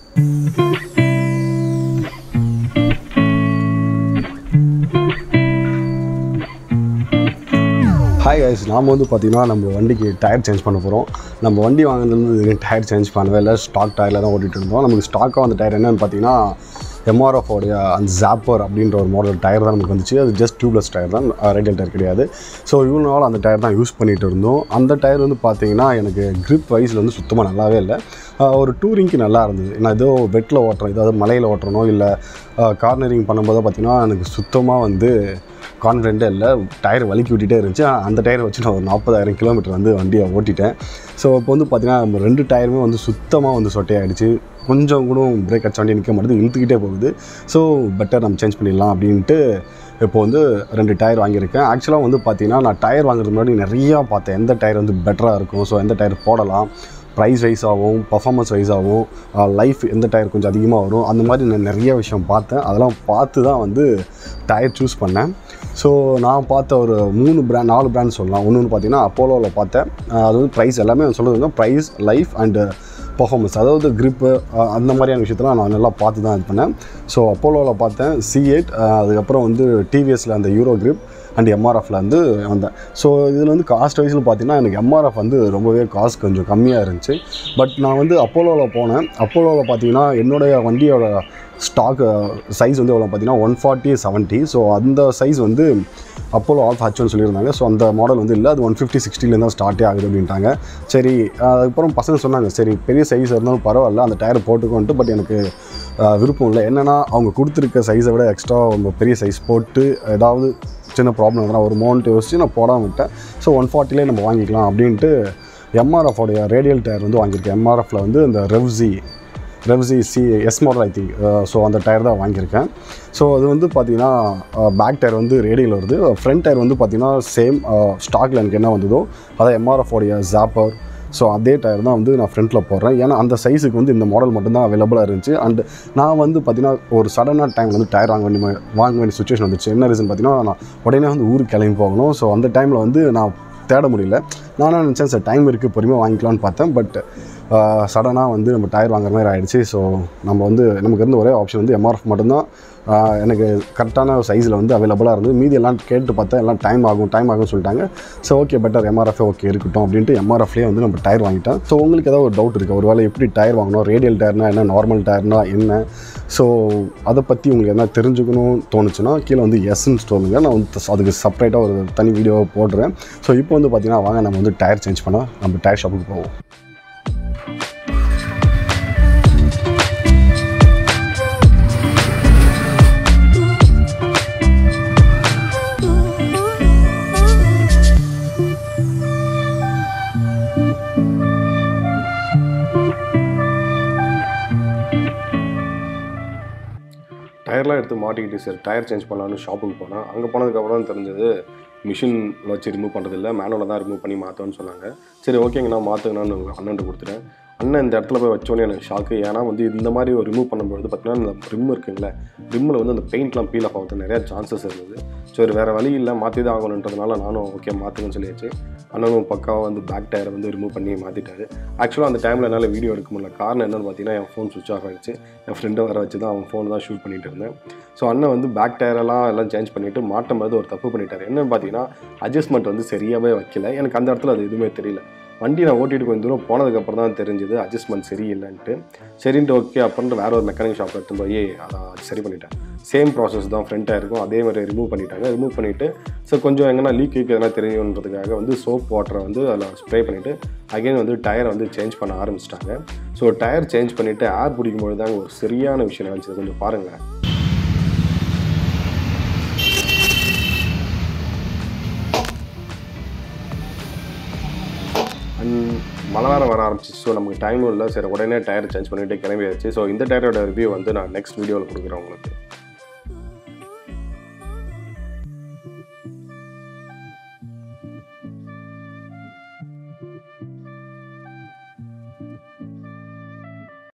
hi guys நாம் வந்து பார்த்திங்கன்னா நம்ம வண்டிக்கு டயர் சேஞ்ச் பண்ண போகிறோம் நம்ம வண்டி வாங்கினதுலேருந்து டயர் சேஞ்ச் பண்ணவே இல்லை ஸ்டாக் டயரில் தான் ஓட்டிகிட்டு இருந்தோம் நமக்கு ஸ்டாக்காக வந்த டயர் என்னென்னு பார்த்தீங்கன்னா எம்ஆர்எஃப் உடைய அந்த ஜாப்பர் அப்படின்ற ஒரு மாடல் டயர் தான் நமக்கு வந்துச்சு அது ஜஸ்ட் டியூப்லெஸ் டயர் தான் ரேடியல் டயர் கிடையாது ஸோ இவ்வளோ நாள் அந்த டயர் தான் யூஸ் பண்ணிகிட்டு இருந்தோம் அந்த டயர் வந்து பார்த்தீங்கன்னா எனக்கு grip வைஸில் வந்து சுத்தமாக நல்லாவே இல்லை ஆஹ் ஒரு டூரிங்க்கு நல்லா இருந்தது நான் ஏதோ வெட்டில் ஓட்டுறேன் ஏதாவது மலையில் ஓட்டுறனோ இல்லை கார்னரிங் பண்ணும்போது பார்த்தீங்கன்னா எனக்கு சுத்தமாக வந்து கான்ஃபிடென்ட்டே இல்லை டயர் வலிக்கி விட்டுட்டே இருந்துச்சு ஆனா, அந்த டயரை வச்சு நான் ஒரு நாற்பதாயிரம் கிலோமீட்டர் வந்து வண்டியை ஓட்டிட்டேன் ஸோ இப்போ வந்து பார்த்தீங்கன்னா நம்ம ரெண்டு டயருமே வந்து சுத்தமாக வந்து சொட்டையாயிடுச்சு கொஞ்சம் கூட பிரேக் அடிச்ச வண்டி நிற்க மாட்டேது இழுத்துக்கிட்டே போகுது ஸோ பெட்டர் நம்ம சேஞ்ச் பண்ணிடலாம் அப்படின்ட்டு இப்போ வந்து ரெண்டு டயர் வாங்கியிருக்கேன் ஆக்சுவலாக வந்து பார்த்தீங்கன்னா நான் டயர் வாங்குறதுக்கு முன்னாடி நிறையா பார்த்தேன் எந்த டயர் வந்து பெட்டராக இருக்கும் ஸோ எந்த டயர் போடலாம் ப்ரைஸ் வைஸாகவும் பர்ஃபார்மன்ஸ் வைஸாகவும் லைஃப் எந்த டயர் கொஞ்சம் அதிகமாக வரும் அந்த மாதிரி நான் நிறைய விஷயம் பார்த்தேன் அதெல்லாம் பார்த்து தான் வந்து டயர் சூஸ் பண்ணேன் ஸோ நான் பார்த்த ஒரு மூணு பிராண்ட் நாலு பிராண்ட் சொல்லலாம் ஒன்று வந்து பார்த்தீங்கன்னா அப்போலோவில் பார்த்தேன் அஹ் அது வந்து ப்ரைஸ் எல்லாமே சொல்கிறது வந்து ப்ரைஸ் லைஃப் அண்டு பர்ஃபார்மன்ஸ் அதாவது grip அஹ் அந்த மாதிரியான விஷயத்தெல்லாம் நான் நல்லா பார்த்து தான் இது பண்ணேன் ஸோ அப்போலோவில் பார்த்தேன் சி எயிட் அதுக்கப்புறம் வந்து டிவிஎஸில் அந்த யூரோ grip அண்ட் எம்ஆர்எஃப்ல வந்து வந்தேன் ஸோ இதில் வந்து காஸ்ட் வைஸில் பார்த்தீங்கன்னா எனக்கு எம்ஆர்எஃப் வந்து ரொம்பவே காஸ்ட் கொஞ்சம் கம்மியாக இருந்துச்சு பட் நான் வந்து அப்போலோவில் போனேன் அப்போலோவில் பார்த்தீங்கன்னா என்னுடைய வண்டியோட ஸ்டாக் சைஸ் வந்து எவ்வளோ பார்த்தீங்கன்னா ஒன் ஃபார்ட்டி செவன்ட்டி ஸோ அந்த சைஸ் வந்து அப்போலோ ஆல்ஃப் ஹச்னு சொல்லியிருந்தாங்க ஸோ அந்த மாடல் வந்து இல்லை அது ஒன் ஃபிஃப்டி சிக்ஸ்டிலேருந்து தான் ஸ்டார்ட்டே ஆகுது அப்படின்ட்டாங்க சரி அதுக்கப்புறம் பசங்க சொன்னாங்க சரி பெரிய சைஸ் இருந்தாலும் பரவாயில்ல அந்த டயர் போட்டுக்கோன்ட்டு பட் எனக்கு ஆஹ், விருப்பம் இல்லை என்னென்னா அவங்க கொடுத்துருக்க சைஸை விட எக்ஸ்ட்ரா ரொம்ப பெரிய சைஸ் போட்டு ஏதாவது சின்ன ப்ராப்ளம் இருந்தால் ஒரு மோன்ட் யோசிச்சு நான் போடாமல் விட்டேன் ஸோ ஒன் ஃபார்ட்டிலே நம்ம வாங்கிக்கலாம் அப்படின்ட்டு எம்ஆர்எஃப் உடைய ரேடியல் டயர் வந்து வாங்கியிருக்கேன் எம்ஆர்எஃப்ல வந்து இந்த Revz Revz C S model I think so அந்த டயர் தான் வாங்கியிருக்கேன் ஸோ அது வந்து பார்த்தீங்கன்னா பேக் டயர் வந்து ரேடியல் வருது ஃப்ரண்ட் டயர் வந்து பார்த்தீங்கன்னா சேம் ஸ்டாக்கில் எனக்கு என்ன வந்ததோ அதான் எம்ஆர்எஃப் உடைய ஜாப்பர் ஸோ அதே டயர் தான் வந்து நான் ஃப்ரண்ட்டில் போடுறேன் ஏன்னா அந்த சைஸுக்கு வந்து இந்த மாடல் மட்டும்தான் அவைலபிளாக இருந்துச்சு அண்ட் நான் வந்து பார்த்தீங்கன்னா ஒரு சடனாக டைமில் வந்து டயர் வாங்க வேண்டிய மா- வாங்க வேண்டிய சுச்சுவேஷன் வந்துச்சு என்ன ரீசன் பார்த்தீங்கன்னா நான் உடனே வந்து ஊருக்கு கிளம்பி போகணும் ஸோ அந்த டைமில் வந்து நான் தேட முடியல நானும் நினச்சேன் சார் டைம் இருக்குது பொறுமையாக வாங்கிக்கலாம்னு பார்த்தேன் பட் சடனாக வந்து நம்ம டயர் வாங்குற மாதிரி ஆயிடுச்சு ஸோ நம்ம வந்து நமக்கு இருந்த ஒரே ஆப்ஷன் வந்து எம்ஆர்எஃப் மட்டும்தான் ஆஹ் எனக்கு கரெக்டான சைஸில் வந்து அவைலபிளாக இருந்தது மீதி எல்லாம் கேட்டு பார்த்தா எல்லாம் டைம் ஆகும் டைம் ஆகும்னு சொல்லிட்டாங்க so okay better MRF okay இருக்கட்டும் அப்படின்ட்டு எம்ஆர்எஃப்லேயே வந்து நம்ம டயர் வாங்கிட்டோம் ஸோ உங்களுக்கு ஏதாவது ஒரு டவுட் இருக்குது ஒரு வேளை எப்படி டயர் வாங்கணும் ரேடியல் டயர்னா என்ன நார்மல் டயர்னா என்ன ஸோ அதை பற்றி உங்களுக்கு என்ன தெரிஞ்சுக்கணும்னு தோணுச்சுன்னா கீழே வந்து எஸ்ன்னு சொல்லுங்க நான் வந்து அதுக்கு செப்பரேட்டாக ஒரு தனி வீடியோவை போடுறேன் ஸோ இப்போ வந்து பார்த்தீங்கன்னா வாங்க நம்ம வந்து டயர் சேஞ்ச் பண்ண நம்ம டயர் ஷாப்புக்கு போவோம் டயர்லாம் எடுத்து மாட்டிக்கிட்டு சரி டயர் சேஞ்ச் பண்ணலான்னு ஷாப்புக்கு போனேன் அங்கே போனதுக்கப்புறம் தான் தெரிஞ்சது மிஷின் வச்சு ரிமூவ் பண்ணுறதில்ல மேனுவலாக தான் ரிமூவ் பண்ணி மாற்றோன்னு சொன்னாங்க சரி ஓகேங்கண்ணா மாற்றுங்கண்ணான்னு அண்ணன்ட்டு கொடுத்துட்டேன் அண்ணன் இந்த இடத்துல போய் வச்சோன்னே எனக்கு ஷாக்கு ஏன்னா வந்து இந்த மாதிரி ஒரு ரிமூவ் பண்ணும்போது பார்த்தீங்கன்னா இந்த ரிம் இருக்குங்களே ரிம்மில் வந்து அந்த பெயிண்ட்லாம் பீல் ஆஃப் ஆகுது நிறையா சான்சஸ் இருந்தது சரி வேறு வழி இல்லை மாற்றி தான் ஆகணுன்றதுனால நானும் ஓகே மாற்றுங்கன்னு சொல்லியாச்சு அண்ணனும் பக்காவாக வந்து பேக் டயரை வந்து ரிமூவ் பண்ணி மாற்றிட்டாரு ஆக்சுவலாக அந்த டைமில் என்னால் வீடியோ எடுக்க முடியல காரணம் என்னன்னு பார்த்தீங்கன்னா என் ஃபோன் சுவிச் ஆஃப் ஆகிடுச்சு என் ஃப்ரெண்டை வர வச்சு தான் அவன் ஃபோன் தான் ஷூட் பண்ணிட்டு இருந்தேன் ஸோ அண்ணன் வந்து பேக் டயரெல்லாம் எல்லாம் சேஞ்ச் பண்ணிவிட்டு மாட்டும் போது ஒரு தப்பு பண்ணிட்டாரு என்னன்னு பார்த்தீங்கன்னா அட்ஜஸ்ட்மெண்ட் வந்து சரியாகவே வைக்கல எனக்கு அந்த இடத்துல அது எதுவுமே தெரியல வண்டி நான் ஓட்டிட்டு கொஞ்சம் தூரம் போனதுக்கப்புறம் தான் தெரிஞ்சது அட்ஜஸ்ட்மெண்ட் சரியில்லைன்ட்டு சரின்ட்டு ஓகே அப்புறம் வேற ஒரு மெக்கானிக் ஷாப்பில் எடுத்து போய் அதை சரி பண்ணிட்டேன் சேம் ப்ராசஸ் தான் ஃப்ரண்ட் ஆயிருக்கும் அதே மாதிரி ரிமூவ் பண்ணிட்டாங்க ரிமூவ் பண்ணிவிட்டு ஸோ கொஞ்சம் எங்கன்னா லீக் கீக் எதனா தெரியுன்றதுக்காக வந்து சோப் வாட்டரை வந்து அதில் ஸ்ப்ரே பண்ணிவிட்டு அகைன் வந்து டயரை வந்து சேஞ்ச் பண்ண ஆரம்பிச்சிட்டாங்க ஸோ டயர் சேஞ்ச் பண்ணிவிட்டு ஏர் பிடிக்கும்போது தாங்க ஒரு சரியான விஷயம் நடந்துச்சு கொஞ்சம் பாருங்கள் அண்ட் மழை வேறு வர ஆரம்பிச்சு ஸோ நமக்கு டைமும் இல்லை சரி உடனே டயர் சேஞ்ச் பண்ணிவிட்டு கிளம்பியாச்சு ஸோ இந்த டயரோட ரிவ்யூ வந்து நான் நெக்ஸ்ட் வீடியோவில் கொடுக்குறேன் உங்களுக்கு